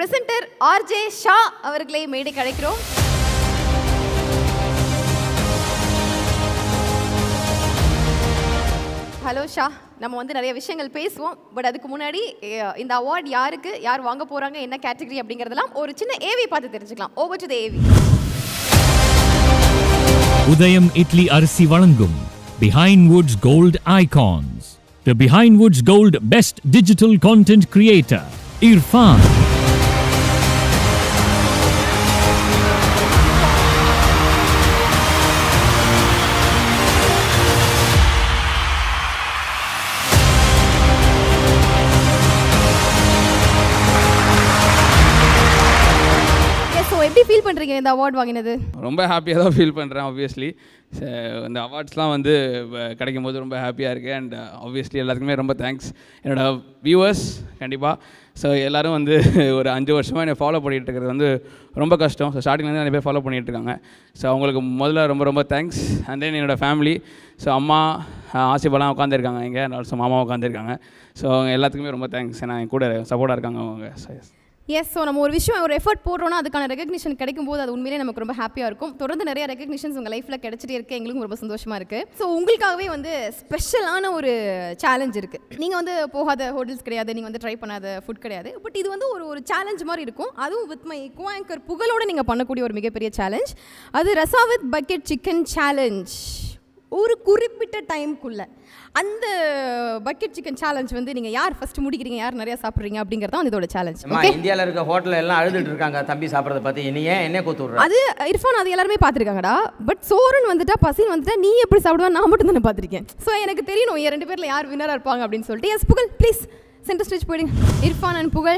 Presenter RJ Shah அவர்களை மேடைக்கு அழைக்கிறோம் ஹலோ ஷா நம்ம வந்து நிறைய விஷயங்கள் பேசுவோம் பட் அதுக்கு முன்னாடி அஹ், இந்த அவார்ட் யாருக்கு யார் வாங்க போறாங்க என்ன கேட்டகரி அப்படிங்கறதெல்லாம் ஒரு சின்ன ஏவி பார்த்து தெரிஞ்சுக்கலாம் ஓவர் டு த ஏவி உதயம் இட்லி அரிசி வழங்கும் Behindwoods gold icons the Behindwoods gold best digital content creator Irfan so எப்படி ஃபீல் பண்றீங்க இந்த அவார்ட் வாங்கினது ரொம்ப ஹாப்பியாக தான் ஃபீல் பண்ணுறேன் ஆப்வியஸ்லி இந்த அவார்ட்ஸ்லாம் வந்து வ- கிடைக்கும் போது ரொம்ப ஹாப்பியாக இருக்குது அண்ட் ஆப்வியஸ்லி எல்லாத்துக்குமே ரொம்ப தேங்க்ஸ் என்னோட வியூவர்ஸ் கண்டிப்பாக ஸோ எல்லோரும் வந்து ஒரு அஞ்சு வருஷமாக என்னை ஃபாலோ பண்ணிகிட்டு இருக்கிறது வந்து ரொம்ப கஷ்டம் ஸோ ஸ்டார்டிங்லேருந்து நிறைய பேர் ஃபாலோ பண்ணிகிட்டு இருக்காங்க ஸோ அவங்களுக்கு முதல்ல ரொம்ப ரொம்ப தேங்க்ஸ் அண்ட் தென் என்னோடய ஃபேமிலி ஸோ அம்மா ஆசிபெல்லாம் உட்காந்துருக்காங்க இங்கே ஆல்சோ மாமா உட்காந்துருக்காங்க ஸோ அவங்க எல்லாத்துக்குமே ரொம்ப தேங்க்ஸ் ஏன்னா என் கூட சப்போர்ட்டாக இருக்காங்க அவங்க ஸோ எஸ் ஸோ நம்ம ஒரு விஷயம் ஒரு எஃபர்ட் போடுறோம்னா அதுக்கான ரெகக்னிஷன் கிடைக்கும் போது அது உண்மையிலே நமக்கு ரொம்ப ஹாப்பியாக இருக்கும் தொடர்ந்து நிறைய ரெகக்னிஷன்ஸ் உங்கள் லைஃப்பில் கிடைச்சிட்டே இருக்கு எங்களுக்கும் ரொம்ப சந்தோஷமாக இருக்குது ஸோ உங்களுக்காகவே வந்து ஸ்பெஷலான ஒரு சேலஞ்ச் இருக்குது நீங்கள் வந்து போகாத ஹோட்டல்ஸ் கிடையாது நீங்கள் வந்து ட்ரை பண்ணாத ஃபுட் கிடையாது பட் இது வந்து ஒரு ஒரு சேலஞ்ச் மாதிரி இருக்கும் அதுவும் வித் மை கோ ஆங்கர் புகழோட நீங்கள் பண்ணக்கூடிய ஒரு மிகப்பெரிய சேலஞ்ச் அது ரசா வித் பக்கெட் சிக்கன் சேலஞ்ச் ஒரு குறிப்பிட்ட டைம்க்குள்ள அந்த பக்கெட் சிக்கன் சேலஞ்ச் வந்து நீங்கள் யார் ஃபர்ஸ்ட் முடிக்கிறீங்க யார் நிறைய சாப்பிட்றீங்க அப்படிங்கிறது தான் இதோட சேலஞ்ச் அம்மா இந்தியாவில் இருக்க ஹோட்டலில் எல்லாம் அழுதுட்டு இருக்காங்க தம்பி சாப்பிட்றத பார்த்து நீ ஏன் என்ன கூத்து விட்ற அது இர்ஃபான் அது எல்லாருமே பார்த்துருக்காங்கடா பட் சோரன் வந்துட்டா பசின் வந்துட்டா நீ எப்படி சாப்பிடுவா நான் மட்டும் தானே பார்த்துருக்கேன் ஸோ எனக்கு தெரியணும் என் ரெண்டு பேரில் யார் வின்னராக இருப்பாங்க அப்படின்னு சொல்லிட்டு எஸ் புகழ் ப்ளீஸ் சென்டர் ஸ்டேஜ் போயிடுங்க இர்ஃபான் அண்ட் புகழ்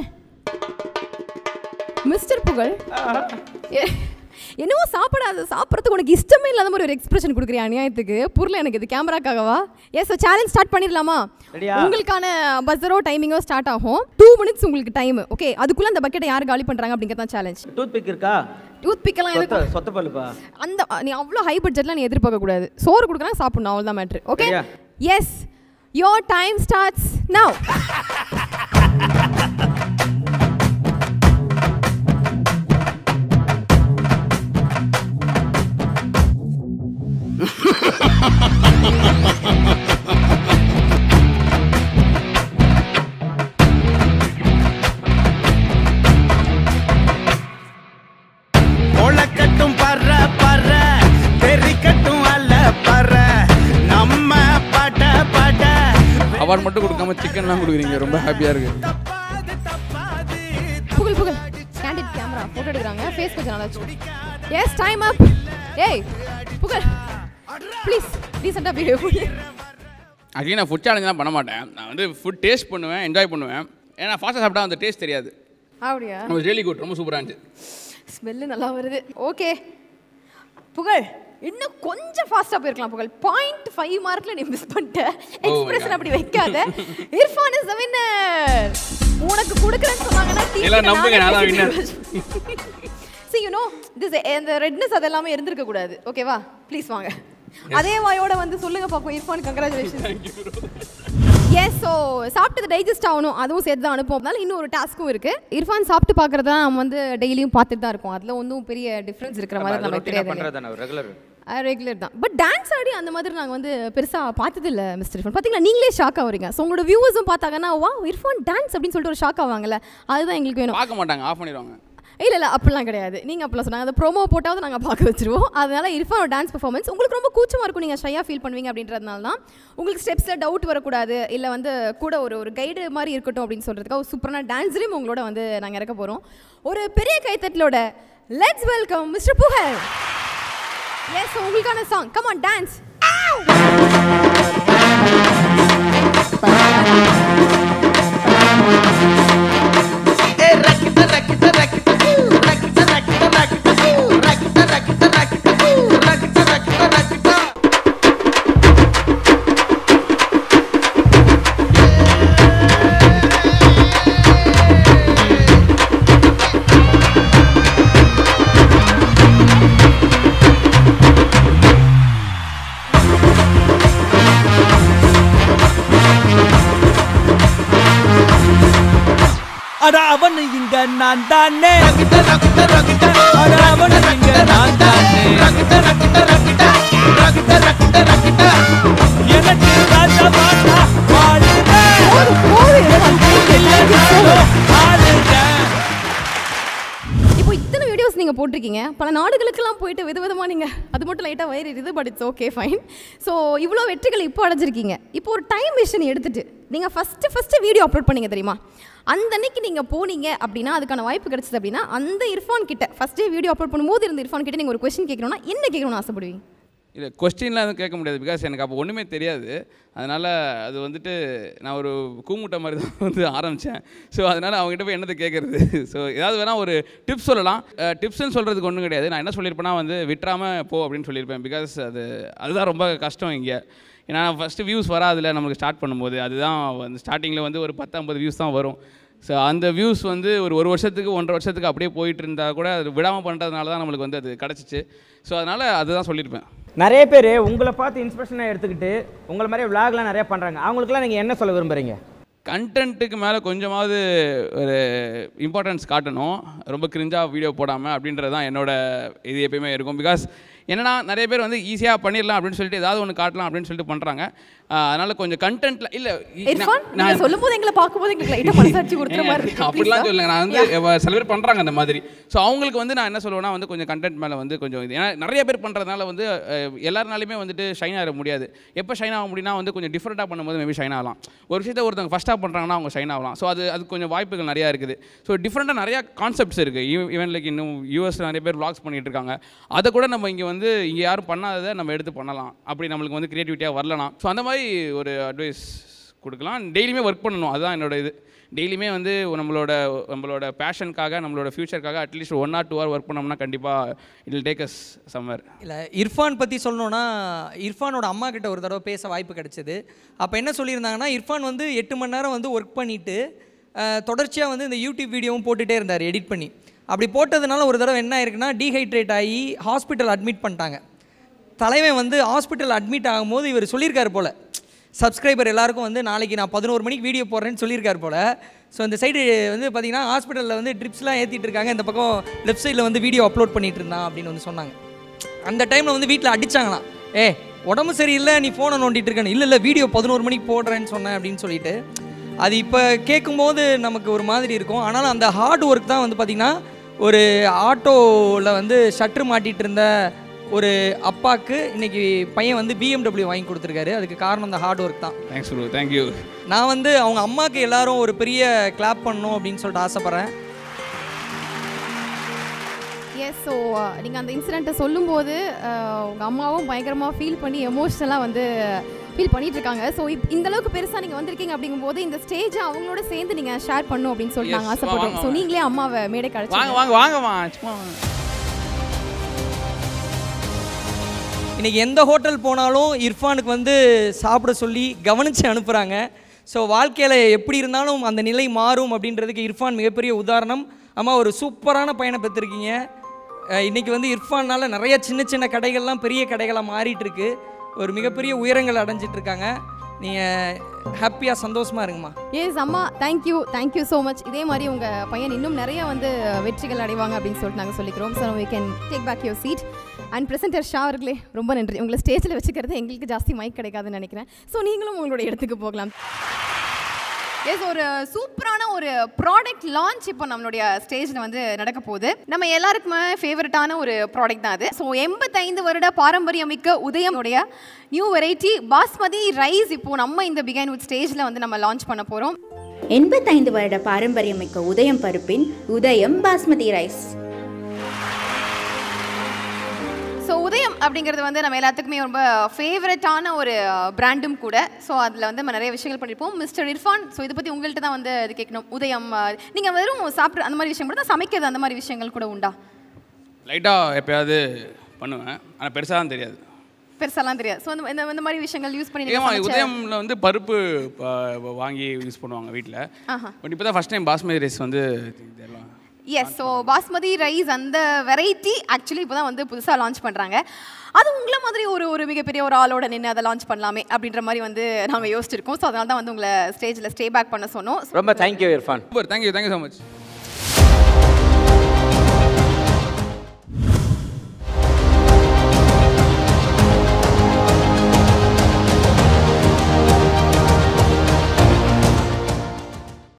மிஸ்டர் புகழ் ஏ- என்னவோ சாப்பிடாத சாப்பிட்றதுக்கு உனக்கு இஷ்டமே இல்லாத மாதிரி ஒரு எக்ஸ்பிரஷன் கொடுக்குறியா அநியாயத்துக்கு புரியல எனக்கு இது கேமராக்காகவா எஸ் சேலஞ்ச் ஸ்டார்ட் பண்ணிடலாமா ரெடியா? உங்களுக்கான பஸ்ஸரோ டைமிங்கோ ஸ்டார்ட் ஆகும் டூ மினிட்ஸ் உங்களுக்கு டைம் ஓகே அதுக்குள்ள அந்த பக்கெட்டை யார் காலி பண்ணுறாங்க அப்படிங்கிறது தான் சேலஞ்ச் டூத் பிக் இருக்கா டூத் பிக்கெல்லாம் சொத்த எதுக்கு சொத்த பல்லுப்பா அந்த நீ அவ்வளோ ஹை பட்ஜெட்லாம் நீ எதிர்பார்க்க கூடாது சோறு கொடுக்குறாங்க சாப்பிடணும் அவ்வளோதான் மேட்ரு ஓகே சரியா? Yes your time starts now முளைக்கட்டும் பற பற தெரிக்கட்டும் அல்ல பற நம்ம பட பட அவார்ட் மட்டும் கொடுக்காம சிக்கன்லாம் கொடுக்குறீங்க ரொம்ப ஹாப்பியாக இருக்குது தப்பாது தப்பாது Pugazh Pugazh candid camera photo எடுக்கிறாங்க ஃபேஸ் கொஞ்சம் நல்லா வச்சு எஸ் டைம் அப் ஏய் புகழ் ப்ளீஸ் ரீசெண்டாக பிஹேவ் பண்ணி ஆக்சுவலி நான் ஃபுட் சேலஞ்செலாம் பண்ண மாட்டேன் நான் வந்து ஃபுட் டேஸ்ட் பண்ணுவேன் என்ஜாய் பண்ணுவேன் ஏன்னா ஃபாஸ்ட்டாக சாப்பிட்டா அந்த டேஸ்ட் தெரியாது அப்படியா ரியலி குட் ரொம்ப சூப்பராக இருந்துச்சு ஸ்மெல்லு நல்லா வருது ஓகே புகழ் இன்னும் கொஞ்சம் ஃபாஸ்ட்டாக போயிருக்கலாம் புகழ் பாயிண்ட் ஃபைவ் மார்க்ல நீ மிஸ் பண்ணிட்ட எக்ஸ்பிரஷன் அப்படி வைக்காத இர்ஃபான் இஸ் த வின்னர் உனக்கு கொடுக்குறேன்னு சொன்னாங்கன்னா எல்லாம் நம்புங்க, நான் தான் winner. See you know this இந்த ரெட்னஸ் அதெல்லாமே இருந்திருக்க கூடாது ஓகேவா ப்ளீஸ் வாங்க அதே வாயோட வந்து சொல்லுங்க பாப்போம் இர்ஃபான் கங்க்ராச்சுலேஷன் எஸ் ஸோ சாப்பிட்டது டைஜஸ்ட் ஆகணும் அதுவும் சேர்த்து தான் அனுப்புவோம் அதனால இன்னும் ஒரு டாஸ்க்கும் இருக்கு இர்ஃபான் சாப்பிட்டு பார்க்கறத நம்ம வந்து டெய்லியும் பார்த்துட்டு தான் இருக்கோம் அதில் ஒன்றும் பெரிய டிஃப்ரென்ஸ் இருக்கிற மாதிரி நமக்கு தெரியாது பண்ணுறது தானே ரெகுலர் ரெகுலர் தான் பட் டான்ஸ் ஆடி அந்த மாதிரி நாங்கள் வந்து பெருசாக பார்த்தது இல்லை மிஸ்டர் இர்ஃபான் பார்த்தீங்களா நீங்களே ஷாக் ஆகுறீங்க ஸோ உங்களோட வியூவர்ஸும் பார்த்தாங்கன்னா வா இர்ஃபான் டான்ஸ் அப்படின்னு சொல்லிட்டு ஒரு ஷாக் ஆவாங்கல்ல அதுதான் எங்களுக்கு வேணும் பார்க்க மாட்டாங்க ஆஃப் பண்ணிடுவாங்க இல்லை இல்லை அப்படிலாம் கிடையாது நீங்கள் அப்படிலாம் சொன்னாங்க அந்த ப்ரோமோ போட்டாவது நாங்கள் பார்க்க வச்சிருவோம் அதனால இர்ஃபானோட டான்ஸ் பெர்ஃபார்மன்ஸ் உங்களுக்கு ரொம்ப கூச்சமாக இருக்கும் நீங்கள் ஷையாக ஃபீல் பண்ணுவீங்க அப்படின்றதுனால தான் உங்களுக்கு ஸ்டெப்ஸில் டவுட் வரக்கூடாது இல்லை வந்து கூட ஒரு ஒரு கைடு மாதிரி இருக்கட்டும் அப்படின்னு சொல்கிறதுக்காக ஒரு சூப்பரான டான்ஸ்லையும் உங்களோட வந்து நாங்கள் இறக்க போகிறோம் ஒரு பெரிய கைத்தட்டலோட let's welcome mister Pugazh yes உங்களுக்கான சாங் கம் ஆன் டான்ஸ் ஏ ரக்கிட்ட ரக்கிட்ட ரக்கிட்ட கூ, ரக்கிட்ட ரக்கிட்ட ரக்கிட்ட கூ, ரக்கிட்ட ரக்கிட்ட ரக்கிட்ட கூ, ரக்கிட்ட ரக்கிட்ட ரக்கிட்ட Thank நான் தானே அட அவனும் இங்க நான் தானே எனக்கு ராஜா மாட்டா வாழுறேன் இல்லைனாலும் ஆளுறேன் இப்போ இத்தனை வீடியோஸ் நீங்கள் போட்டிருக்கீங்க பல நாடுகளுக்கெல்லாம் போயிட்டு விதவிதமாக நீங்கள் அது மட்டும் லைட்டாக வயிறு இது but it's okay fine so இவ்வளோ வெற்றிகள் இப்போ அடைஞ்சிருக்கீங்க இப்போ ஒரு டைம் மிஷின் எடுத்துட்டு நீங்கள் ஃபஸ்ட்டு ஃபஸ்ட்டு வீடியோ அப்லோட் பண்ணீங்க தெரியுமா அந்த அன்னைக்கு நீங்கள் போனீங்க அப்படின்னா அதுக்கான வாய்ப்பு கிடைச்சது அப்படின்னா அந்த இர்ஃபான் கிட்ட ஃபஸ்ட்டே வீடியோ அப்லோட் பண்ணும்போது இருந்த இர்ஃபான் கிட்ட நீங்கள் ஒரு கொஸ்டின் கேட்கணும்னா என்ன கேட்கணும்னு ஆசைப்படுவீங்க இல்லை கொஸ்டின்லாம் எதுவும் கேட்க முடியாது பிகாஸ் எனக்கு அப்போ ஒன்றுமே தெரியாது அதனால் அது வந்துட்டு நான் ஒரு கூமுட்டை மாதிரி தான் வந்து ஆரம்பித்தேன் ஸோ அதனால் அவங்ககிட்ட போய் என்னத்தை கேட்குறது ஸோ ஏதாவது வேணால் ஒரு டிப்ஸ் சொல்லலாம் டிப்ஸ்னு சொல்கிறதுக்கு ஒன்றும் கிடையாது நான் என்ன சொல்லியிருப்பேன்னா வந்து விட்டுறாமல் போ அப்படின்னு சொல்லியிருப்பேன் பிகாஸ் அது அதுதான் ரொம்ப கஷ்டம் இங்கே ஏன்னா ஃபஸ்ட்டு வியூஸ் வராதுல நமக்கு ஸ்டார்ட் பண்ணும்போது அதுதான் வந்து ஸ்டார்டிங்கில் வந்து ஒரு பத்து ஐம்பது வியூஸ் தான் வரும் ஸோ அந்த வியூஸ் வந்து ஒரு ஒரு வருஷத்துக்கு ஒன்றரை வருஷத்துக்கு அப்படியே போயிட்டு இருந்தால் கூட அது விடாமல் பண்ணுறதுனால தான் நம்மளுக்கு வந்து அது கிடச்சிச்சு ஸோ அதனால் அதுதான் சொல்லியிருப்பேன் நிறைய பேர் உங்களை பார்த்து இன்ஸ்பிரேஷனாக எடுத்துக்கிட்டு உங்களை மாதிரியே விளாக்லாம் நிறைய பண்ணுறாங்க அவங்களுக்குலாம் நீங்கள் என்ன சொல்ல விரும்புறீங்க கண்டென்ட்டுக்கு மேலே கொஞ்சமாவது ஒரு இம்பார்ட்டன்ஸ் காட்டணும் ரொம்ப கிரிஞ்சாக வீடியோ போடாமல் அப்படின்றது தான் என்னோட இது எப்பயுமே இருக்கும் பிகாஸ் என்னன்னா நிறைய பேர் வந்து ஈஸியாக பண்ணிடலாம் அப்படின்னு சொல்லிட்டு ஏதாவது ஒன்று காட்டலாம் அப்படின்னு சொல்லிட்டு பண்ணுறாங்க அதனால் கொஞ்சம் கண்டென்ட்டில் இல்லை இர்ஃபான் நீங்கள் சொல்லும் போது எங்களை பார்க்கும்போது எங்களுக்கு லைட்டாக மனசாட்சி கொடுக்குற மாதிரி இருக்கு அப்படிலாம் Please, சொல்லுங்க நான் வந்து Yeah. எவ- சில பேர் பண்ணுறாங்க அந்த மாதிரி ஸோ அவங்களுக்கு வந்து நான் என்ன சொல்லுவேன்னா வந்து கொஞ்சம் கண்டென்ட் மேலே வந்து கொஞ்சம் இது ஏன்னா நிறைய பேர் பண்ணுறதுனால வந்து அஹ், எல்லாருனாலையுமே வந்துட்டு ஷைன் ஆக முடியாது எப்போ ஷைன் ஆக முடியும்னா வந்து கொஞ்சம் டிஃப்ரெண்ட்டாக பண்ணும்போது மேபி ஷைன் ஆகலாம் ஒரு விஷயத்தை ஒருத்தவங்க ஃபஸ்ட்டாக பண்ணுறாங்கன்னா அவங்க ஷைன் ஆகலாம் ஸோ அது அது கொஞ்சம் வாய்ப்புகள் நிறையா இருக்குது ஸோ டிஃப்ரெண்ட்டாக நிறையா கான்செப்ட்ஸ் இருக்குது ஈவன் லைக் இன்னும் யூஎஸ் நிறைய பேர் vlogs பண்ணிட்டு இருக்காங்க அதை கூட நம்ம இங்கே வந்து இங்கே யாரும் பண்ணாததை நம்ம எடுத்து பண்ணலாம் அப்படி நம்மளுக்கு வந்து க்ரியேட்டிவிட்டியாக வரலாம் ஸோ அந்த மாதிரி ஒரு அட்வைஸ் கொடுக்கலாம் டெய்லியுமே ஒர்க் பண்ணணும் அதுதான் என்னோட இது டெய்லியுமே வந்து நம்மளோட நம்மளோட பேஷனுக்காக நம்மளோட ஃப்யூச்சருக்காக at least one or two hour work பண்ணோம்னா கண்டிப்பாக it will take us summer இல்லை இர்ஃபான் பற்றி சொல்லணும்னா இர்ஃபானோட அம்மா கிட்ட ஒரு தடவை பேச வாய்ப்பு கிடைச்சது அப்போ என்ன சொல்லியிருந்தாங்கன்னா இர்ஃபான் வந்து எட்டு மணி நேரம் வந்து ஒர்க் பண்ணிவிட்டு தொடர்ச்சியாக வந்து இந்த யூடியூப் வீடியோவும் போட்டுகிட்டே இருந்தார் எடிட் பண்ணி அப்படி போட்டதுனால ஒரு தடவை என்ன ஆயிருக்குன்னா டீஹைட்ரேட் ஆகி ஹாஸ்பிட்டல் அட்மிட் பண்ணிட்டாங்க தலைவன் வந்து ஹாஸ்பிட்டல் அட்மிட் ஆகும்போது இவர் சொல்லியிருக்காரு போல் சப்ஸ்கிரைபர் எல்லாருக்கும் வந்து நாளைக்கு நான் பதினோரு மணிக்கு வீடியோ போடுறேன்னு சொல்லியிருக்காரு போல் ஸோ இந்த சைடு வந்து பார்த்தீங்கன்னா ஹாஸ்பிட்டலில் வந்து ட்ரிப்ஸ்லாம் ஏற்றிட்டு இருக்காங்க இந்த பக்கம் லெஃப்ட் சைடில் வந்து வீடியோ அப்லோட் பண்ணிட்டு இருந்தான் அப்படின்னு வந்து சொன்னாங்க அந்த டைமில் வந்து வீட்டில் அடிச்சாங்களாம் ஏ உடம்பு சரியில்லை நீ ஃபோனை நோண்டிட்டு இருக்கேன்னு இல்லை இல்லை வீடியோ பதினோரு மணிக்கு போடுறேன்னு சொன்னேன் அப்படின்னு சொல்லிட்டு அது இப்போ கேட்கும்போது நமக்கு ஒரு மாதிரி இருக்கும் ஆனாலும் அந்த ஹார்ட் ஒர்க் தான் வந்து பார்த்திங்கன்னா ஒரு ஆட்டோவில் வந்து ஷட்ரு மாட்டிகிட்டு இருந்த ஒரு அப்பாவுக்கு இன்னைக்கு பையன் வந்து BMW வாங்கி கொடுத்துருக்காரு அதுக்கு காரணம் அந்த ஹார்ட் ஒர்க் தான் தேங்க்ஸ் ப்ரோ தேங்க்யூ நான் வந்து அவங்க அம்மாவுக்கு எல்லாரும் ஒரு பெரிய கிளாப் பண்ணணும் அப்படின்னு சொல்லிட்டு ஆசைப்பட்றேன் எஸ் ஸோ நீங்கள் அந்த இன்சிடெண்ட்டை சொல்லும்போது உங்கள் அம்மாவும் பயங்கரமாக ஃபீல் பண்ணி எமோஷ்னலாக வந்து ஃபீல் பண்ணிட்டு இருக்காங்க ஸோ இந்த அளவுக்கு பெருசாக நீங்கள் வந்திருக்கீங்க அப்படிங்கும்போது இந்த ஸ்டேஜை அவங்களோட சேர்ந்து நீங்கள் ஷேர் பண்ணும் அப்படின்னு சொல்லி Yes, நாங்கள் வா- ஆசைப்படுறோம் வாங்க, ஸோ வாங்க. நீங்களே அம்மாவை மேடை வாங்க கழிச்சு வாங்க வாங்கம்மா சும்மா வாங்க. இன்னைக்கு எந்த ஹோட்டல் போனாலும் இர்ஃபானுக்கு வந்து சாப்பிட சொல்லி கவனித்து அனுப்புகிறாங்க ஸோ வாழ்க்கையில் எப்படி இருந்தாலும் அந்த நிலை மாறும் அப்படின்றதுக்கு இர்ஃபான் மிகப்பெரிய உதாரணம் அம்மா ஒரு சூப்பரான பையனை பெற்றிருக்கீங்க அஹ் இன்னைக்கு வந்து இர்ஃபான்னால நிறைய சின்ன சின்ன கடைகள்லாம் பெரிய கடைகளாக மாறிட்டு இருக்கு ஒரு மிகப்பெரிய உயரங்கள் அடைஞ்சிட்டு இருக்காங்க நீங்கள் ஹாப்பியாக சந்தோஷமாக இருங்கம்மா எஸ் அம்மா தேங்க்யூ தேங்க்யூ ஸோ மச் இதே மாதிரி உங்கள் பையன் இன்னும் நிறைய வந்து வெற்றிகள் அடைவாங்க அப்படின்னு சொல்லிட்டு நாங்கள் சொல்லிக்கிறோம் so we can take back your seat and presenter ஷா அவர்களே ரொம்ப நன்றி உங்களை ஸ்டேஜில் வச்சுக்கிறது எங்களுக்கு ஜாஸ்தி மைக் கிடைக்காதுன்னு நினைக்கிறேன் ஸோ நீங்களும் உங்களோட இடத்துக்கு போகலாம் எஸ் ஒரு சூப்பரான ஒரு ப்ராடக்ட் லான்ச் இப்போ நம்மளுடைய ஸ்டேஜில் வந்து நடக்க போகுது நம்ம எல்லாருக்குமே ஃபேவரட்டான ஒரு ப்ராடக்ட் தான் அது ஸோ எண்பத்தைந்து வருட பாரம்பரியமிக்க உதயமுடைய நியூ வெரைட்டி பாஸ்மதி ரைஸ் இப்போ நம்ம இந்த பிகைன் வித் ஸ்டேஜில் வந்து நம்ம லான்ச் பண்ண போகிறோம் எண்பத்தைந்து வருட பாரம்பரியமிக்க உதயம் பருப்பின் உதயம் பாஸ்மதி ரைஸ் ஸோ உதயம் அப்படிங்கிறது வந்து நம்ம எல்லாத்துக்குமே ரொம்ப ஃபேவரட்டான ஒரு பிராண்டும் கூட ஸோ அதில் வந்து நம்ம நிறைய விஷயங்கள் பண்ணியிருப்போம் மிஸ்டர் இர்ஃபான் ஸோ இதை பற்றி உங்கள்கிட்ட தான் வந்து இது கேட்கணும் உதயம் நீங்கள் வெறும் சாப்பிட்ற அந்த மாதிரி விஷயம் கூட தான் சமைக்கிறது அந்த மாதிரி விஷயங்கள் கூட உண்டா லைட்டாக எப்பயாவது பண்ணுவேன் ஆனால் பெருசாக தான் தெரியாது பெருசாலாம் தெரியாது ஸோ இந்த இந்த மாதிரி விஷயங்கள் யூஸ் பண்ணி நீங்க ஏமா சமைச்ச- உதயம்ல வந்து பருப்பு ப- வாங்கி யூஸ் பண்ணுவாங்க வீட்டில் ஆஹா. பட் இப்போ தான் ஃபஸ்ட் டைம் பாஸ்மதி ரைஸ் வந்து இதெல்லாம் எஸ் ஸோ பாஸ்மதி ரைஸ் அந்த வெரைட்டி ஆக்சுவலி இப்போ தான் வந்து புதுசாக லான்ச் பண்ணுறாங்க அது உங்களை மாதிரி ஒரு ஒரு மிகப்பெரிய ஒரு ஆளோட நின்று அதை லான்ச் பண்ணலாமே அப்படின்ற மாதிரி வந்து நாங்கள் யோசிச்சிருக்கோம் ஸோ அதனால தான் வந்து உங்களை ஸ்டேஜில் ஸ்டே பேக் பண்ண சொன்னோம் ரொம்ப thank you Irfan super thank you thank you so much